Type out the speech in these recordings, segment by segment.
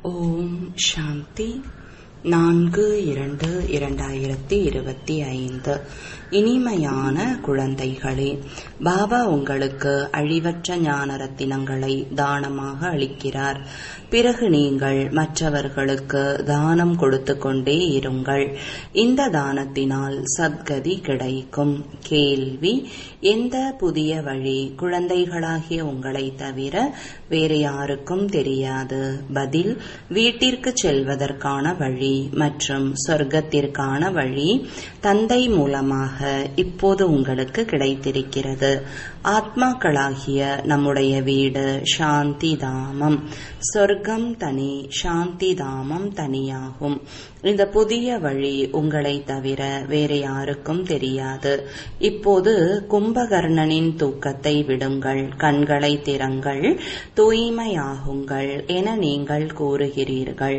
ஓம் சாந்தி நான்கு இரண்டு இரண்டாயிரத்தி இருபத்தி ஐந்து இனிமையான குழந்தைகளே பாபா உங்களுக்கு அழிவற்ற ஞான ரத்தினங்களை தானமாக அளிக்கிறார் பிறகு நீங்கள் மற்றவர்களுக்கு தானம் கொடுத்து கொண்டே இருங்கள் இந்த தானத்தினால் சத்கதி கிடைக்கும் கேள்வி எந்த புதிய வழி குழந்தைகளாகிய உங்களை தவிர வேறு யாருக்கும் தெரியாது பதில் வீட்டிற்கு செல்வதற்கான வழி மற்றும் சொர்க்கத்திற்கான வழி தந்தை மூலமாக இப்போது உங்களுக்கு கிடைத்திருக்கிறது ஆத்மாக்களாகிய நம்முடைய வீடு சாந்தி தாமம் சொர்க்கம் தனி சாந்தி தாமம் தனியாகும் இந்த புதிய வழி உங்களை தவிர வேறு யாருக்கும் தெரியாது இப்போது கும்பகர்ணனின் தூக்கத்தை விடுங்கள் கண்களை திறங்கள் தூய்மையாகுங்கள் என நீங்கள் கூறுகிறீர்கள்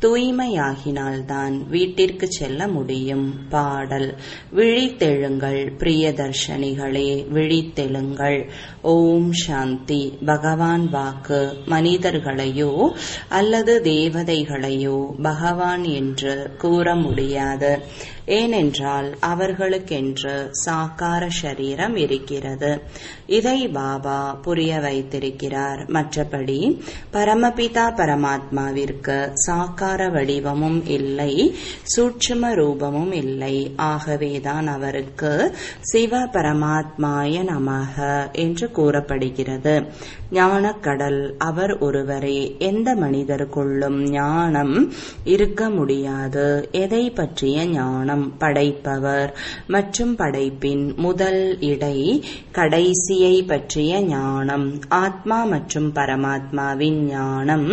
தூய்மையாகினால்தான் வீட்டிற்கு செல்ல முடியும் பாடல் விழித்தெழுங்கள் பிரியதர்ஷனிகளே விழித்தெழுங்கள் ஓம் சாந்தி பகவான் வாக்கு மனிதர்களையோ அல்லது தேவதைகளையோ பகவான் என்று கூற முடியாது ஏனென்றால் அவர்களுக்கென்று சாக்கார சரீரம் இருக்கிறது இதை பாபா புரிய வைத்திருக்கிறார் மற்றபடி பரமபிதா பரமாத்மாவிற்கு சாக்கார வடிவமும் இல்லை சூட்சும ரூபமும் இல்லை ஆகவேதான் அவருக்கு சிவ பரமாத்மாய நமக என்று கூறப்படுகிறது ஞானக்கடல் அவர் ஒருவரே எந்த மனிதருக்குள்ளும் ஞானம் இருக்க முடியாது எதை பற்றிய ஞானம் படைப்பவர் மற்றும் படைப்பின் முதல் இடை கடைசியை பற்றிய ஞானம் ஆத்மா மற்றும் பரமாத்மாவின் ஞானம்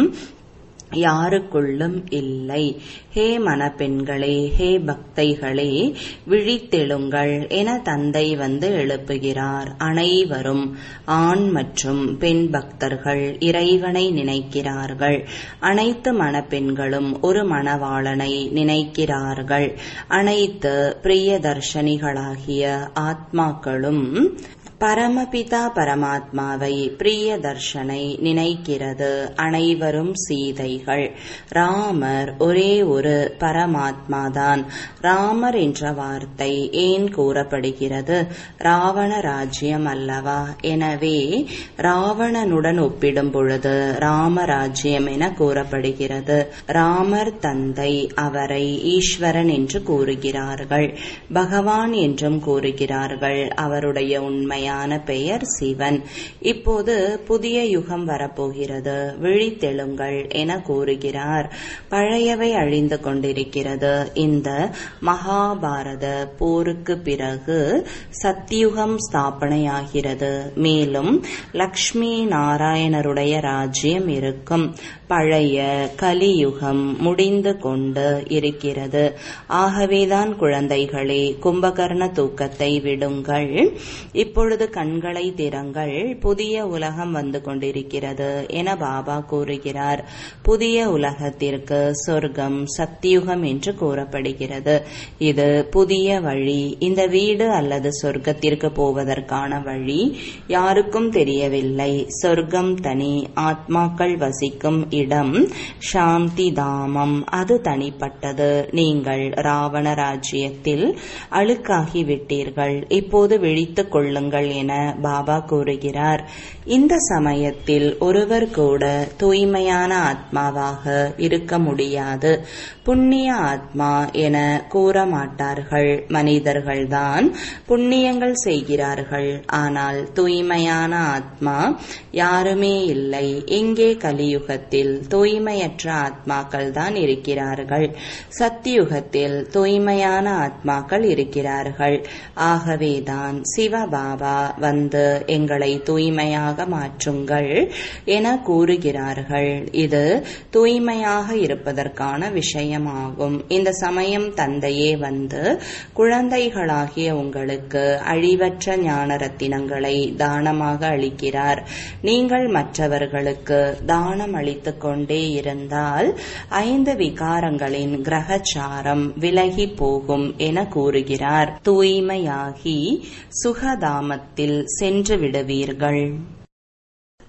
யாருக்குள்ளும் இல்லை ஹே மணப்பெண்களே ஹே பக்தைகளே விழித்தெழுங்கள் என தந்தை வந்து எழுப்புகிறார் அனைவரும் ஆண் மற்றும் பெண் பக்தர்கள் இறைவனை நினைக்கிறார்கள் அனைத்து மணப்பெண்களும் ஒரு மணவாளனை நினைக்கிறார்கள் அனைத்து பிரியதர்ஷனிகளாகிய ஆத்மாக்களும் பரமபிதா பரமாத்மாவை பிரிய தர்ஷனை நினைக்கிறது அனைவரும் சீதைகள் ராமர் ஒரே ஒரு பரமாத்மாதான் ராமர் என்ற வார்த்தை ஏன் கூறப்படுகிறது ராவண ராஜ்யம் அல்லவா எனவே ராவணனுடன் ஒப்பிடும் பொழுது ராமராஜ்யம் என கூறப்படுகிறது ராமர் தந்தை அவரை ஈஸ்வரன் என்று கூறுகிறார்கள் பகவான் என்றும் கூறுகிறார்கள் அவருடைய உண்மை உண்மையான பெயர் சிவன் இப்போது புதிய யுகம் வரப்போகிறது விழித்தெழுங்கள் என கூறுகிறார் பழையவை அழிந்து கொண்டிருக்கிறது இந்த மகாபாரத போருக்கு பிறகு சத்தியுகம் ஸ்தாபனையாகிறது மேலும் லக்ஷ்மி நாராயணருடைய ராஜ்யம் இருக்கும் பழைய கலியுகம் முடிந்து கொண்டு இருக்கிறது ஆகவேதான் குழந்தைகளே கும்பகர்ண தூக்கத்தை விடுங்கள் இப்பொழுது கண்களை திறங்கள் புதிய உலகம் வந்து கொண்டிருக்கிறது என பாபா கூறுகிறார் புதிய உலகத்திற்கு சொர்க்கம் சத்தியுகம் என்று கூறப்படுகிறது இது புதிய வழி இந்த வீடு அல்லது சொர்க்கத்திற்கு போவதற்கான வழி யாருக்கும் தெரியவில்லை சொர்க்கம் தனி ஆத்மாக்கள் வசிக்கும் இடம் சாந்தி தாமம் அது தனிப்பட்டது நீங்கள் ராவண ராஜ்யத்தில் அழுக்காகி விட்டீர்கள் இப்போது விழித்துக் கொள்ளுங்கள் என பாபா கூறுகிறார் இந்த சமயத்தில் ஒருவர் கூட தூய்மையான ஆத்மாவாக இருக்க முடியாது புண்ணிய ஆத்மா என கூற மாட்டார்கள் மனிதர்கள்தான் புண்ணியங்கள் செய்கிறார்கள் ஆனால் தூய்மையான ஆத்மா யாருமே இல்லை இங்கே கலியுகத்தில் தூய்மையற்ற ஆத்மாக்கள் தான் இருக்கிறார்கள் சத்தியுகத்தில் தூய்மையான ஆத்மாக்கள் இருக்கிறார்கள் ஆகவேதான் சிவபாபா வந்து எங்களை தூய்மையாக மாற்றுங்கள் என கூறுகிறார்கள் இது தூய்மையாக இருப்பதற்கான விஷயமாகும் இந்த சமயம் தந்தையே வந்து குழந்தைகளாகிய உங்களுக்கு அழிவற்ற ஞான ரத்தினங்களை தானமாக அளிக்கிறார் நீங்கள் மற்றவர்களுக்கு தானம் அளித்துக் கொண்டே இருந்தால் ஐந்து விகாரங்களின் கிரகச்சாரம் விலகி போகும் என கூறுகிறார் தூய்மையாகி சுகதாமத்தில் சென்று விடுவீர்கள்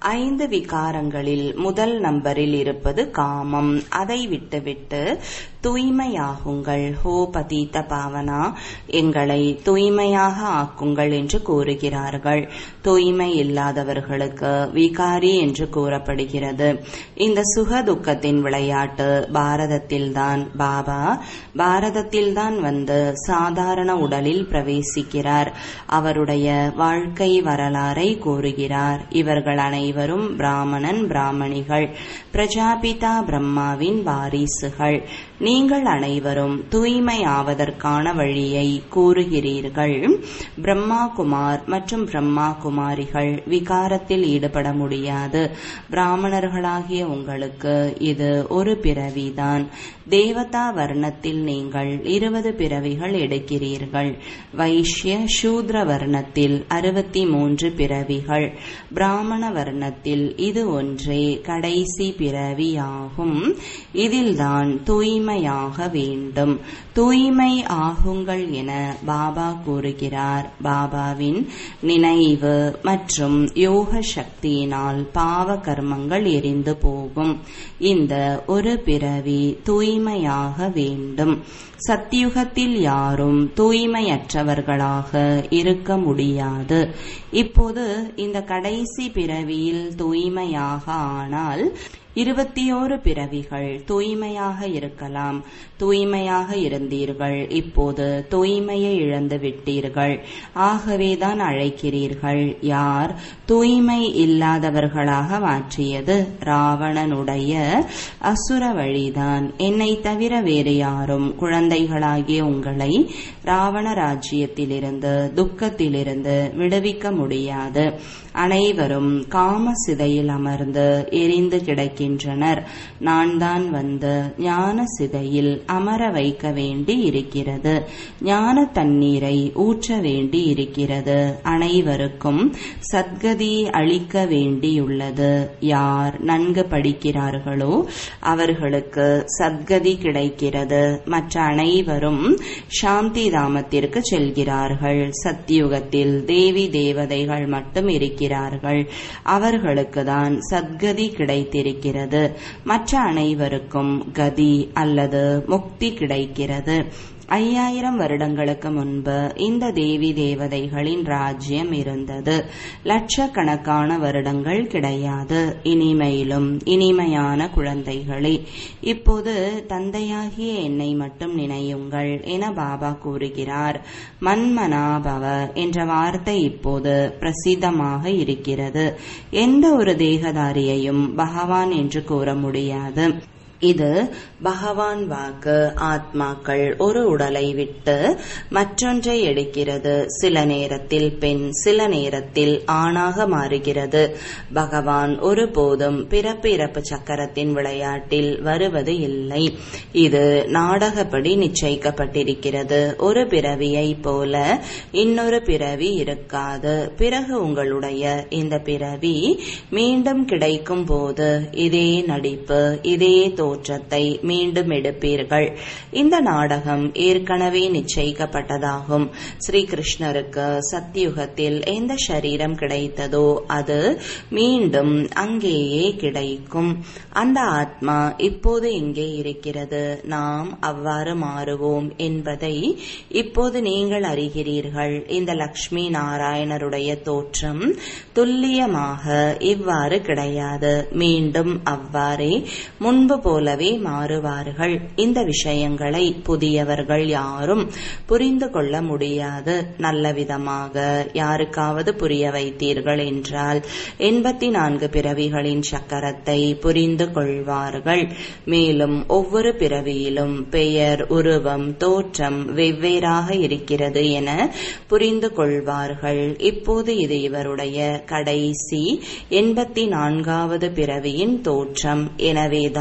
ஐந்து விகாரங்களில் முதல் நம்பரில் இருப்பது காமம் அதை விட்டுவிட்டு தூய்மையாகுங்கள் ஹோ பதீத பாவனா எங்களை தூய்மையாக ஆக்குங்கள் என்று கூறுகிறார்கள் தூய்மை இல்லாதவர்களுக்கு விகாரி என்று கூறப்படுகிறது இந்த சுக துக்கத்தின் விளையாட்டு பாரதத்தில்தான் பாபா பாரதத்தில்தான் வந்து சாதாரண உடலில் பிரவேசிக்கிறார் அவருடைய வாழ்க்கை வரலாறை கூறுகிறார் இவர்கள் அனைவரும் பிராமணன் பிராமணிகள் பிரஜாபிதா பிரம்மாவின் வாரிசுகள் நீங்கள் அனைவரும் தூய்மை ஆவதற்கான வழியை கூறுகிறீர்கள் பிரம்மா குமார் மற்றும் பிரம்மா குமாரிகள் விகாரத்தில் ஈடுபட முடியாது பிராமணர்களாகிய உங்களுக்கு இது ஒரு பிறவிதான் தேவதா வர்ணத்தில் நீங்கள் இருபது பிறவிகள் எடுக்கிறீர்கள் வைஷ்ய சூத்ர வர்ணத்தில் அறுபத்தி மூன்று பிறவிகள் பிராமண வர்ணத்தில் இது ஒன்றே கடைசி பிறவியாகும் இதில்தான் தூய்மையாக வேண்டும் தூய்மை ஆகுங்கள் என பாபா கூறுகிறார் பாபாவின் நினைவு மற்றும் யோக சக்தியினால் பாவ கர்மங்கள் எரிந்து போகும் இந்த ஒரு பிறவி தூய்மையாக வேண்டும் சத்தியுகத்தில் யாரும் தூய்மையற்றவர்களாக இருக்க முடியாது இப்போது இந்த கடைசி பிறவியில் தூய்மையாக ஆனால் இருபத்தி ஓரு பிறவிகள் தூய்மையாக இருக்கலாம் தூய்மையாக இருந்தீர்கள் இப்போது தூய்மையை இழந்து விட்டீர்கள் ஆகவேதான் அழைக்கிறீர்கள் யார் தூய்மை இல்லாதவர்களாக மாற்றியது ராவணனுடைய அசுர வழிதான் என்னை தவிர வேறு யாரும் குழந்தைகளாகிய உங்களை ராவண ராஜ்யத்திலிருந்து துக்கத்திலிருந்து விடுவிக்க முடியாது அனைவரும் காம சிதையில் அமர்ந்து எரிந்து கிடக்கின்றனர் நான் தான் வந்து ஞான சிதையில் அமர வைக்க வேண்டி இருக்கிறது ஞான தண்ணீரை ஊற்ற வேண்டி இருக்கிறது அனைவருக்கும் சத்கதி அளிக்க வேண்டியுள்ளது யார் நன்கு படிக்கிறார்களோ அவர்களுக்கு சத்கதி கிடைக்கிறது மற்ற அனைவரும் சாந்தி தாமத்திற்கு செல்கிறார்கள் சத்தியுகத்தில் தேவி தேவதைகள் மட்டும் இருக்கிறார்கள் அவர்களுக்கு தான் சத்கதி கிடைத்திருக்கிறது மற்ற அனைவருக்கும் கதி அல்லது முக்தி கிடைக்கிறது ஐயாயிரம் வருடங்களுக்கு முன்பு இந்த தேவி தேவதைகளின் ராஜ்யம் இருந்தது லட்சக்கணக்கான வருடங்கள் கிடையாது இனிமையிலும் இனிமையான குழந்தைகளே இப்போது தந்தையாகிய என்னை மட்டும் நினையுங்கள் என பாபா கூறுகிறார் மன்மனாபவ என்ற வார்த்தை இப்போது பிரசித்தமாக இருக்கிறது எந்த ஒரு தேகதாரியையும் பகவான் என்று கூற முடியாது இது பகவான் வாக்கு ஆத்மாக்கள் ஒரு உடலை விட்டு மற்றொன்றை எடுக்கிறது சில நேரத்தில் பெண் சில நேரத்தில் ஆணாக மாறுகிறது பகவான் ஒருபோதும் பிறப்பு இறப்பு சக்கரத்தின் விளையாட்டில் வருவது இல்லை இது நாடகப்படி நிச்சயிக்கப்பட்டிருக்கிறது ஒரு பிறவியை போல இன்னொரு பிறவி இருக்காது பிறகு உங்களுடைய இந்த பிறவி மீண்டும் கிடைக்கும் போது இதே நடிப்பு இதே தோற்றத்தை மீண்டும் எடுப்பீர்கள் இந்த நாடகம் ஏற்கனவே நிச்சயிக்கப்பட்டதாகும் ஸ்ரீ கிருஷ்ணருக்கு சத்தியுகத்தில் எந்த சரீரம் கிடைத்ததோ அது மீண்டும் அங்கேயே கிடைக்கும் அந்த ஆத்மா இப்போது எங்கே இருக்கிறது நாம் அவ்வாறு மாறுவோம் என்பதை இப்போது நீங்கள் அறிகிறீர்கள் இந்த லக்ஷ்மி நாராயணருடைய தோற்றம் துல்லியமாக இவ்வாறு கிடையாது மீண்டும் அவ்வாறே முன்பு போலவே மாறுவார்கள் இந்த விஷயங்களை புதியவர்கள் யாரும் புரிந்து கொள்ள முடியாது நல்ல விதமாக யாருக்காவது புரிய வைத்தீர்கள் என்றால் எண்பத்தி நான்கு பிறவிகளின் சக்கரத்தை புரிந்து கொள்வார்கள் மேலும் ஒவ்வொரு பிறவியிலும் பெயர் உருவம் தோற்றம் வெவ்வேறாக இருக்கிறது என புரிந்து கொள்வார்கள் இப்போது இது இவருடைய கடைசி எண்பத்தி நான்காவது பிறவியின் தோற்றம் எனவேதான்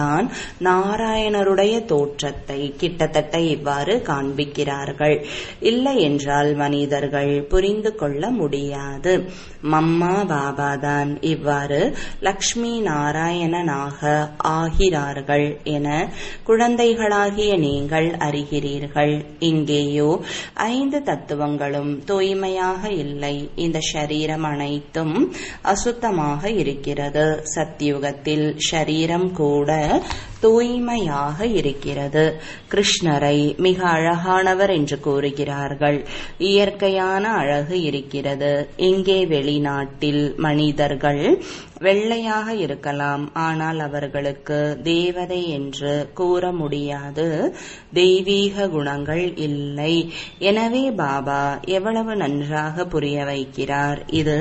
நாராயணருடைய தோற்றத்தை கிட்டத்தட்ட இவ்வாறு காண்பிக்கிறார்கள் இல்லை என்றால் மனிதர்கள் புரிந்து கொள்ள முடியாது மம்மா பாபாதான் இவ்வாறு லக்ஷ்மி நாராயணனாக ஆகிறார்கள் என குழந்தைகளாகிய நீங்கள் அறிகிறீர்கள் இங்கேயோ ஐந்து தத்துவங்களும் தூய்மையாக இல்லை இந்த சரீரம் அனைத்தும் அசுத்தமாக இருக்கிறது சத்தியுகத்தில் ஷரீரம் கூட தூய்மையாக இருக்கிறது கிருஷ்ணரை மிக அழகானவர் என்று கூறுகிறார்கள் இயற்கையான அழகு இருக்கிறது இங்கே வெளிநாட்டில் மனிதர்கள் வெள்ளையாக இருக்கலாம் ஆனால் அவர்களுக்கு தேவதை என்று கூற முடியாது தெய்வீக குணங்கள் இல்லை எனவே பாபா எவ்வளவு நன்றாக புரிய வைக்கிறார் இது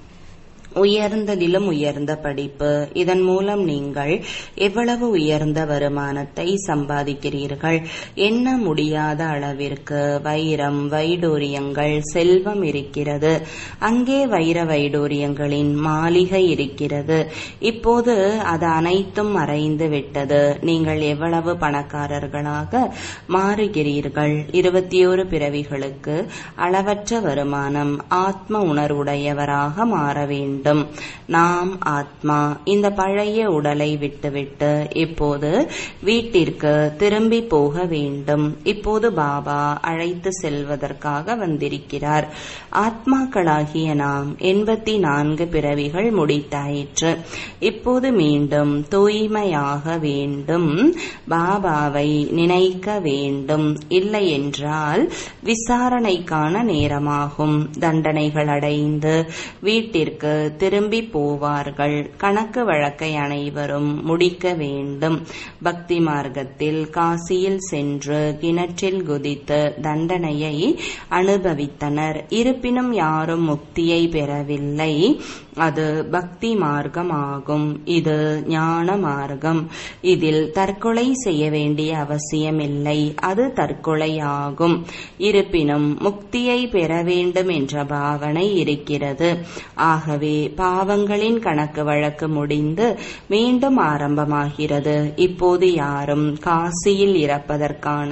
உயர்ந்ததிலும் உயர்ந்த படிப்பு இதன் மூலம் நீங்கள் எவ்வளவு உயர்ந்த வருமானத்தை சம்பாதிக்கிறீர்கள் எண்ண முடியாத அளவிற்கு வைரம் வைடூரியங்கள் செல்வம் இருக்கிறது அங்கே வைர வைடூரியங்களின் மாளிகை இருக்கிறது இப்போது அது அனைத்தும் மறைந்து விட்டது நீங்கள் எவ்வளவு பணக்காரர்களாக மாறுகிறீர்கள் இருபத்தி ஒரு பிறவிகளுக்கு அளவற்ற வருமானம் ஆத்ம உணர்வுடையவராக மாற வேண்டும் வேண்டும் நாம் ஆத்மா இந்த பழைய உடலை விட்டுவிட்டு இப்போது வீட்டிற்கு திரும்பி போக வேண்டும் இப்போது பாபா அழைத்து செல்வதற்காக வந்திருக்கிறார் ஆத்மாக்களாகிய நாம் எண்பத்தி நான்கு பிறவிகள் முடித்தாயிற்று இப்போது மீண்டும் தூய்மையாக வேண்டும் பாபாவை நினைக்க வேண்டும் இல்லை என்றால் விசாரணைக்கான நேரமாகும் தண்டனைகள் அடைந்து வீட்டிற்கு திரும்பி போவார்கள் கணக்கு வழக்கை அனைவரும் முடிக்க வேண்டும் பக்தி மார்க்கத்தில் காசியில் சென்று கிணற்றில் குதித்து தண்டனையை அனுபவித்தனர் இருப்பினும் யாரும் முக்தியை பெறவில்லை அது பக்தி மார்க்கம் ஆகும் இது ஞான மார்க்கம் இதில் தற்கொலை செய்ய வேண்டிய அவசியமில்லை அது தற்கொலை ஆகும் இருப்பினும் முக்தியை பெற வேண்டும் என்ற பாவனை இருக்கிறது ஆகவே பாவங்களின் கணக்கு வழக்கு முடிந்து மீண்டும் ஆரம்பமாகிறது இப்போது யாரும் காசியில் இறப்பதற்கான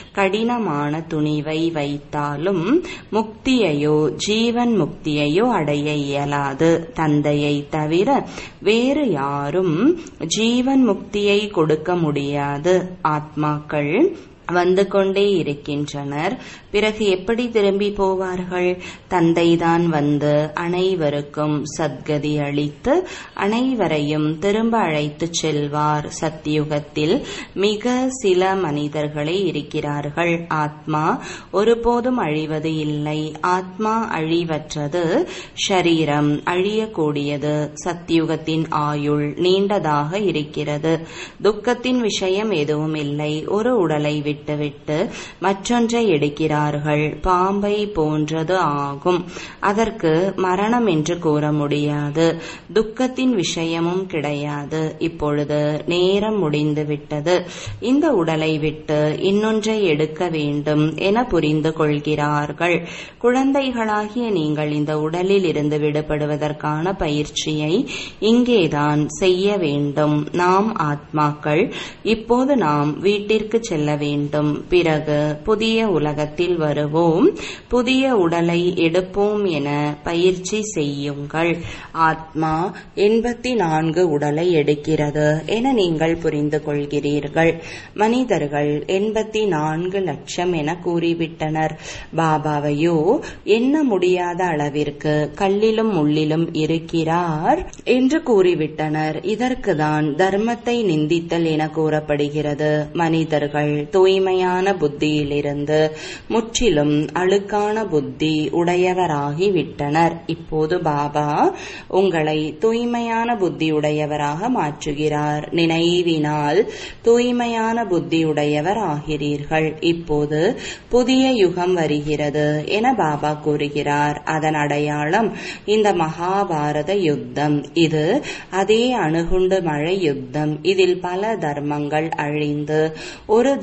கடினமான துணிவை வைத்தாலும் முக்தியையோ ஜீவன் முக்தியையோ அடைய இயலாது தந்தையை தவிர வேறு யாரும் ஜீவன் முக்தியை கொடுக்க முடியாது ஆத்மாக்கள் வந்து கொண்டே இருக்கின்றனர் பிறகு எப்படி திரும்பி போவார்கள் தந்தைதான் வந்து அனைவருக்கும் சத்கதி அளித்து அனைவரையும் திரும்ப அழைத்துச் செல்வார் சத்தியுகத்தில் மிக சில மனிதர்களே இருக்கிறார்கள் ஆத்மா ஒருபோதும் அழிவது இல்லை ஆத்மா அழிவற்றது ஷரீரம் அழியக்கூடியது சத்தியுகத்தின் ஆயுள் நீண்டதாக இருக்கிறது துக்கத்தின் விஷயம் எதுவும் இல்லை ஒரு உடலை விட்டுவிட்டு மற்றொன்றை எடுக்கிறார்கள் பாம்பை போன்றது ஆகும் அதற்கு மரணம் என்று கூற முடியாது துக்கத்தின் விஷயமும் கிடையாது இப்பொழுது நேரம் முடிந்து விட்டது இந்த உடலை விட்டு இன்னொன்றை எடுக்க வேண்டும் என புரிந்து கொள்கிறார்கள் குழந்தைகளாகிய நீங்கள் இந்த உடலில் இருந்து விடுபடுவதற்கான பயிற்சியை இங்கேதான் செய்ய வேண்டும் நாம் ஆத்மாக்கள் இப்போது நாம் வீட்டிற்கு செல்ல வேண்டும் பிறகு புதிய உலகத்தில் வருவோம் புதிய உடலை எடுப்போம் என பயிற்சி செய்யுங்கள் ஆத்மா எண்பத்தி நான்கு உடலை எடுக்கிறது என நீங்கள் புரிந்து கொள்கிறீர்கள் மனிதர்கள் எண்பத்தி நான்கு லட்சம் என கூறிவிட்டனர் பாபாவையோ எண்ண முடியாத அளவிற்கு கல்லிலும் முள்ளிலும் இருக்கிறார் என்று கூறிவிட்டனர் இதற்குதான் தர்மத்தை நிந்தித்தல் என கூறப்படுகிறது மனிதர்கள் தூய்மையான புத்தியிலிருந்து முற்றிலும் அழுக்கான புத்தி உடையவராகி விட்டனர் இப்போது பாபா உங்களை தூய்மையான புத்தியுடையவராக மாற்றுகிறார் நினைவினால் தூய்மையான புத்தியுடையவர் ஆகிறீர்கள் இப்போது புதிய யுகம் வருகிறது என பாபா கூறுகிறார் அதன் அடையாளம் இந்த மகாபாரத யுத்தம் இது அதே அணுகுண்டு மழை யுத்தம் இதில் பல தர்மங்கள் அழிந்து ஒரு தர்மம்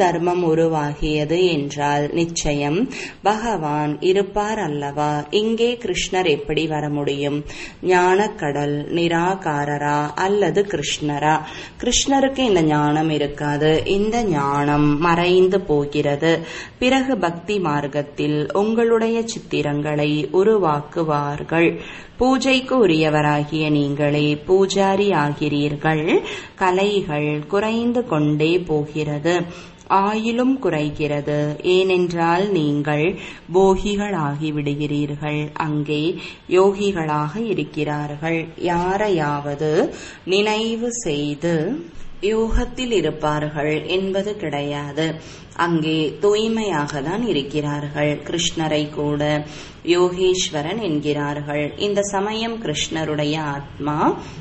உருவாகியது என்றால் நிச்சயம் பகவான் இருப்பார் அல்லவா இங்கே கிருஷ்ணர் எப்படி வர முடியும் ஞானக்கடல் நிராகாரரா அல்லது கிருஷ்ணரா கிருஷ்ணருக்கு இந்த ஞானம் இருக்காது இந்த ஞானம் மறைந்து போகிறது பிறகு பக்தி மார்க்கத்தில் உங்களுடைய சித்திரங்களை உருவாக்குவார்கள் பூஜைக்கு உரியவராகிய நீங்களே பூஜாரி ஆகிறீர்கள் கலைகள் குறைந்து கொண்டே போகிறது ஆயிலும் குறைகிறது ஏனென்றால் நீங்கள் போகிகளாகி விடுகிறீர்கள் அங்கே யோகிகளாக இருக்கிறார்கள் யாரையாவது நினைவு செய்து யோகத்தில் இருப்பார்கள் என்பது கிடையாது அங்கே தூய்மையாக தான் இருக்கிறார்கள் கிருஷ்ணரை கூட யோகேஸ்வரன் என்கிறார்கள் இந்த சமயம் கிருஷ்ணருடைய ஆத்மா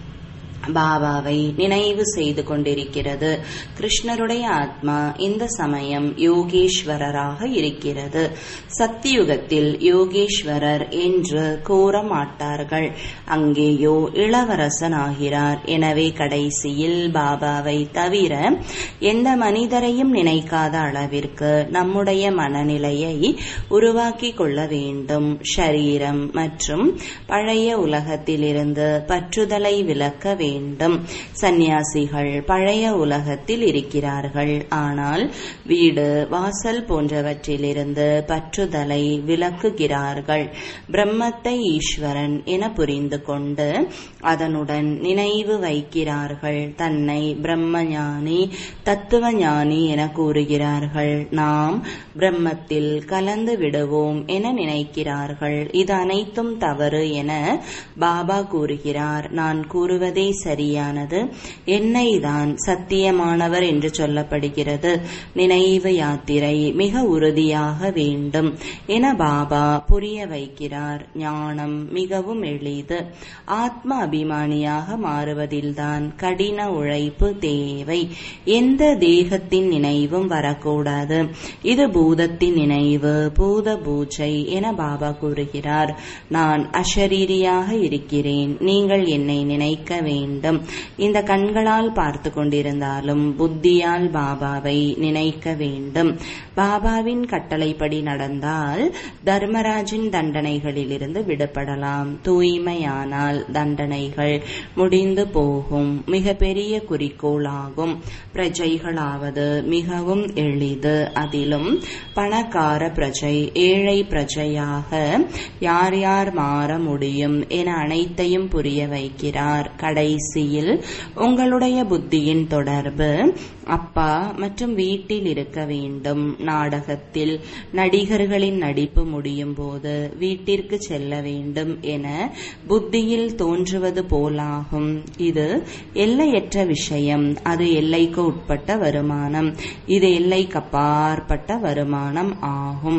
பாபாவை நினைவு செய்து கொண்டிருக்கிறது கிருஷ்ணருடைய ஆத்மா இந்த சமயம் யோகேஸ்வரராக இருக்கிறது சத்தியுகத்தில் யோகேஸ்வரர் என்று கூற மாட்டார்கள் அங்கேயோ இளவரசன் ஆகிறார் எனவே கடைசியில் பாபாவை தவிர எந்த மனிதரையும் நினைக்காத அளவிற்கு நம்முடைய மனநிலையை உருவாக்கி கொள்ள வேண்டும் ஷரீரம் மற்றும் பழைய உலகத்திலிருந்து பற்றுதலை விலக்க வேண்டும் வேண்டும் சந்நியாசிகள் பழைய உலகத்தில் இருக்கிறார்கள் ஆனால் வீடு வாசல் போன்றவற்றிலிருந்து பற்றுதலை விலக்குகிறார்கள் பிரம்மத்தை ஈஸ்வரன் என புரிந்து கொண்டு அதனுடன் நினைவு வைக்கிறார்கள் தன்னை பிரம்மஞானி தத்துவ ஞானி என கூறுகிறார்கள் நாம் பிரம்மத்தில் கலந்து விடுவோம் என நினைக்கிறார்கள் இது அனைத்தும் தவறு என பாபா கூறுகிறார் நான் கூறுவதே சரியானது என்னை தான் சத்தியமானவர் என்று சொல்லப்படுகிறது நினைவு யாத்திரை மிக உறுதியாக வேண்டும் என பாபா புரிய வைக்கிறார் ஞானம் மிகவும் எளிது ஆத்ம அபிமானியாக மாறுவதில்தான் கடின உழைப்பு தேவை எந்த தேகத்தின் நினைவும் வரக்கூடாது இது பூதத்தின் நினைவு பூத பூஜை என பாபா கூறுகிறார் நான் அஷரீரியாக இருக்கிறேன் நீங்கள் என்னை நினைக்க வேண்டும் இந்த கண்களால் பார்த்து கொண்டிருந்தாலும் புத்தியால் பாபாவை நினைக்க வேண்டும் பாபாவின் கட்டளைப்படி நடந்தால் தர்மராஜின் தண்டனைகளிலிருந்து விடுபடலாம் தூய்மையானால் தண்டனைகள் முடிந்து போகும் மிக பெரிய குறிக்கோளாகும் பிரஜைகளாவது மிகவும் எளிது அதிலும் பணக்கார பிரஜை ஏழை பிரஜையாக யார் யார் மாற முடியும் என அனைத்தையும் புரிய வைக்கிறார் கடைசியில் உங்களுடைய புத்தியின் தொடர்பு அப்பா மற்றும் வீட்டில் இருக்க வேண்டும் நாடகத்தில் நடிகர்களின் நடிப்பு முடியும் போது வீட்டிற்கு செல்ல வேண்டும் என புத்தியில் தோன்றுவது போலாகும் இது எல்லையற்ற விஷயம் அது எல்லைக்கு உட்பட்ட வருமானம் இது எல்லைக்கு அப்பாற்பட்ட வருமானம் ஆகும்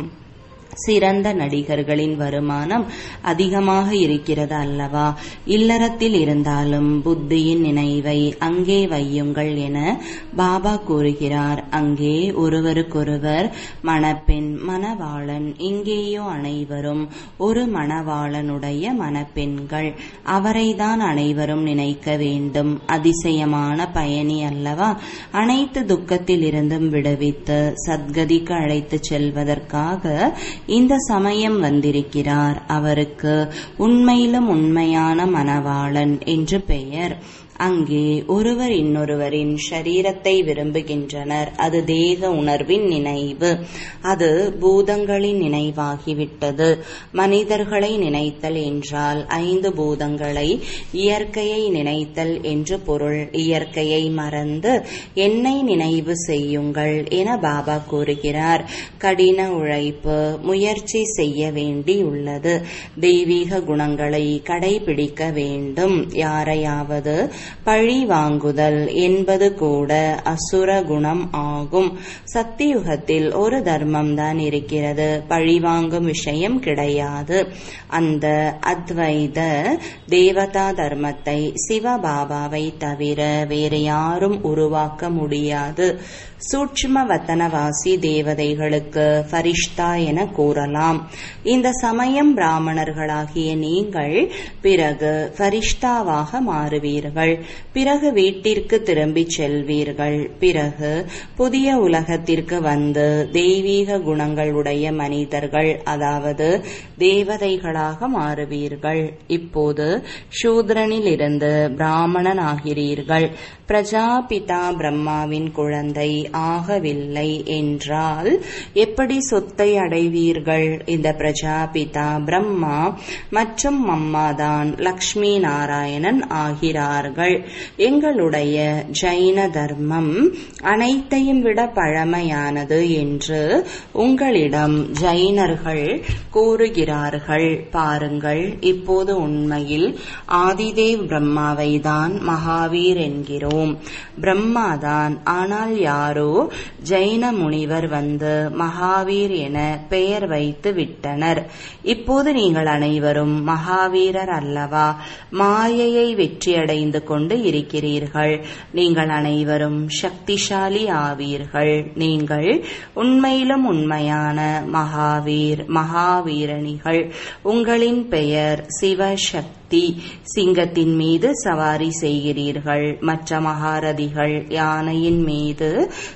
சிறந்த நடிகர்களின் வருமானம் அதிகமாக இருக்கிறது அல்லவா இல்லறத்தில் இருந்தாலும் புத்தியின் நினைவை அங்கே வையுங்கள் என பாபா கூறுகிறார் அங்கே ஒருவருக்கொருவர் மணப்பெண் மணவாளன் இங்கேயோ அனைவரும் ஒரு மணவாளனுடைய மணப்பெண்கள் அவரைதான் அனைவரும் நினைக்க வேண்டும் அதிசயமான பயணி அல்லவா அனைத்து துக்கத்தில் இருந்தும் விடுவித்து சத்கதிக்கு அழைத்துச் செல்வதற்காக இந்த சமயம் வந்திருக்கிறார் அவருக்கு உண்மையிலும் உண்மையான மணவாளன் என்று பெயர் அங்கே ஒருவர் இன்னொருவரின் ஷரீரத்தை விரும்புகின்றனர் அது தேக உணர்வின் நினைவு அது பூதங்களின் நினைவாகிவிட்டது மனிதர்களை நினைத்தல் என்றால் ஐந்து பூதங்களை இயற்கையை நினைத்தல் என்று பொருள் இயற்கையை மறந்து என்னை நினைவு செய்யுங்கள் என பாபா கூறுகிறார் கடின உழைப்பு முயற்சி செய்ய வேண்டியுள்ளது தெய்வீக குணங்களை கடைபிடிக்க வேண்டும் யாரையாவது பழி வாங்குதல் என்பது கூட அசுர குணம் ஆகும் சத்தியுகத்தில் ஒரு தர்மம் தான் இருக்கிறது பழி வாங்கும் விஷயம் கிடையாது அந்த அத்வைத தேவதா தர்மத்தை சிவபாபாவை தவிர வேறு யாரும் உருவாக்க முடியாது சூட்சும வத்தனவாசி தேவதைகளுக்கு ஃபரிஷ்தா என கூறலாம் இந்த சமயம் பிராமணர்களாகிய நீங்கள் பிறகு ஃபரிஷ்தாவாக மாறுவீர்கள் பிறகு வீட்டிற்கு திரும்பிச் செல்வீர்கள் பிறகு புதிய உலகத்திற்கு வந்து தெய்வீக குணங்களுடைய மனிதர்கள் அதாவது தேவதைகளாக மாறுவீர்கள் இப்போது சூத்ரனில் இருந்து பிராமணன் ஆகிறீர்கள் பிரஜாபிதா பிரம்மாவின் குழந்தை ஆகவில்லை என்றால் எப்படி சொத்தை அடைவீர்கள் இந்த பிரஜாபிதா பிரம்மா மற்றும் அம்மாதான் லக்ஷ்மி நாராயணன் ஆகிறார்கள் எங்களுடைய ஜைன தர்மம் அனைத்தையும் விட பழமையானது என்று உங்களிடம் ஜைனர்கள் கூறுகிறார்கள் பாருங்கள் இப்போது உண்மையில் ஆதிதேவ் பிரம்மாவை தான் மகாவீர் என்கிறோம் பிரம்மாதான் ஆனால் யாரோ ஜைன முனிவர் வந்து மகாவீர் என பெயர் வைத்து விட்டனர் இப்போது நீங்கள் அனைவரும் மகாவீரர் அல்லவா மாயையை வெற்றியடைந்து கொண்டு இருக்கிறீர்கள் நீங்கள் அனைவரும் சக்திசாலி ஆவீர்கள் நீங்கள் உண்மையிலும் உண்மையான மகாவீர் மகாவீரணிகள் உங்களின் பெயர் சிவசக்தி சிங்கத்தின் மீது சவாரி செய்கிறீர்கள் மற்ற மகாரதிகள் யானையின் மீது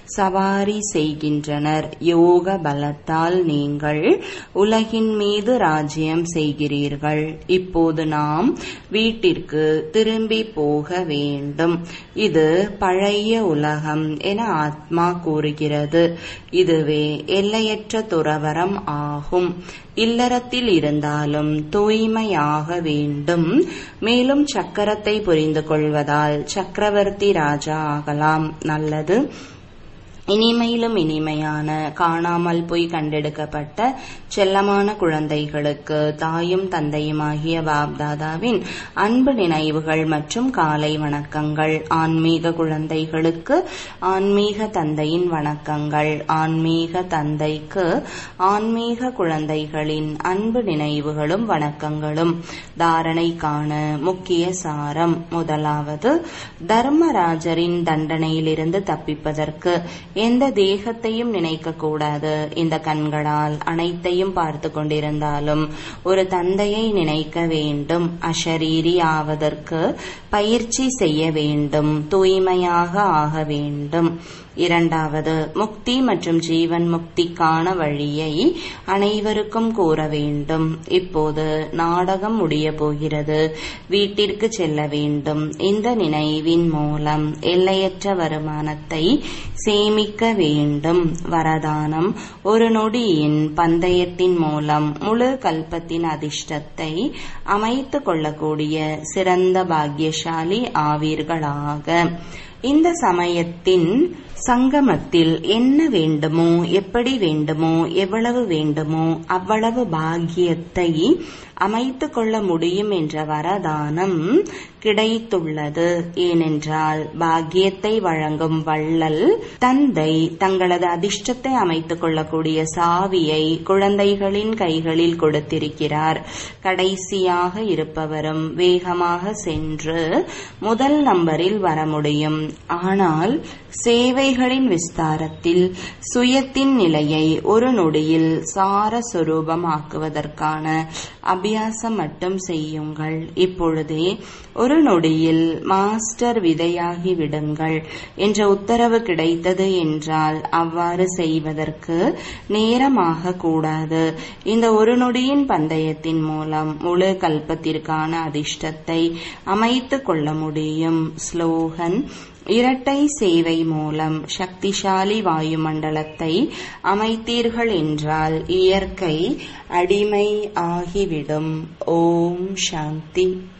சவாரி செய்கின்றனர் யோக பலத்தால் நீங்கள் உலகின் மீது ராஜ்யம் செய்கிறீர்கள் இப்போது நாம் வீட்டிற்கு திரும்பி போக வேண்டும் இது பழைய உலகம் என ஆத்மா கூறுகிறது இதுவே எல்லையற்ற துறவரம் ஆகும் இல்லறத்தில் இருந்தாலும் தூய்மையாக வேண்டும் மேலும் சக்கரத்தை புரிந்து கொள்வதால் சக்கரவர்த்தி ராஜா ஆகலாம் நல்லது இனிமையிலும் இனிமையான காணாமல் போய் கண்டெடுக்கப்பட்ட செல்லமான குழந்தைகளுக்கு தாயும் தந்தையுமாகிய பாப்தாதாவின் அன்பு நினைவுகள் மற்றும் காலை வணக்கங்கள் ஆன்மீக குழந்தைகளுக்கு ஆன்மீக தந்தையின் வணக்கங்கள் ஆன்மீக தந்தைக்கு ஆன்மீக குழந்தைகளின் அன்பு நினைவுகளும் வணக்கங்களும் தாரணைக்கான முக்கிய சாரம் முதலாவது தர்மராஜரின் தண்டனையிலிருந்து தப்பிப்பதற்கு எந்த தேகத்தையும் நினைக்க கூடாது இந்த கண்களால் அனைத்தையும் பார்த்து கொண்டிருந்தாலும் ஒரு தந்தையை நினைக்க வேண்டும் அஷரீரி ஆவதற்கு பயிற்சி செய்ய வேண்டும் தூய்மையாக ஆக வேண்டும் இரண்டாவது முக்தி மற்றும் ஜீவன் முக்திக்கான வழியை அனைவருக்கும் கூற வேண்டும் இப்போது நாடகம் முடிய போகிறது வீட்டிற்கு செல்ல வேண்டும் இந்த நினைவின் மூலம் எல்லையற்ற வருமானத்தை சேமிக்க வேண்டும் வரதானம் ஒரு நொடியின் பந்தயத்தின் மூலம் முழு கல்பத்தின் அதிர்ஷ்டத்தை அமைத்துக் கொள்ளக்கூடிய சிறந்த பாக்கியசாலி ஆவீர்களாக இந்த சமயத்தின் சங்கமத்தில் என்ன வேண்டுமோ எப்படி வேண்டுமோ எவ்வளவு வேண்டுமோ அவ்வளவு பாக்கியத்தை அமைத்துக் கொள்ள முடியும் என்ற வரதானம் கிடைத்துள்ளது ஏனென்றால் பாக்கியத்தை வழங்கும் வள்ளல் தந்தை தங்களது அதிர்ஷ்டத்தை அமைத்துக் கொள்ளக்கூடிய சாவியை குழந்தைகளின் கைகளில் கொடுத்திருக்கிறார் கடைசியாக இருப்பவரும் வேகமாக சென்று முதல் நம்பரில் வர முடியும் ஆனால் சேவைகளின் விஸ்தாரத்தில் சுயத்தின் நிலையை ஒரு நொடியில் சார சுரூபமாக்குவதற்கான அபியாசம் மட்டும் செய்யுங்கள் இப்பொழுதே ஒரு நொடியில் மாஸ்டர் விதையாகி விடுங்கள் என்ற உத்தரவு கிடைத்தது என்றால் அவ்வாறு செய்வதற்கு நேரமாக கூடாது இந்த ஒரு நொடியின் பந்தயத்தின் மூலம் முழு கல்பத்திற்கான அதிர்ஷ்டத்தை அமைத்துக் கொள்ள முடியும் ஸ்லோகன் இரட்டை சேவை மூலம் சக்திசாலி வாயுமண்டலத்தை அமைத்தீர்கள் என்றால் இயற்கை அடிமை ஆகிவிடும் ஓம் சாந்தி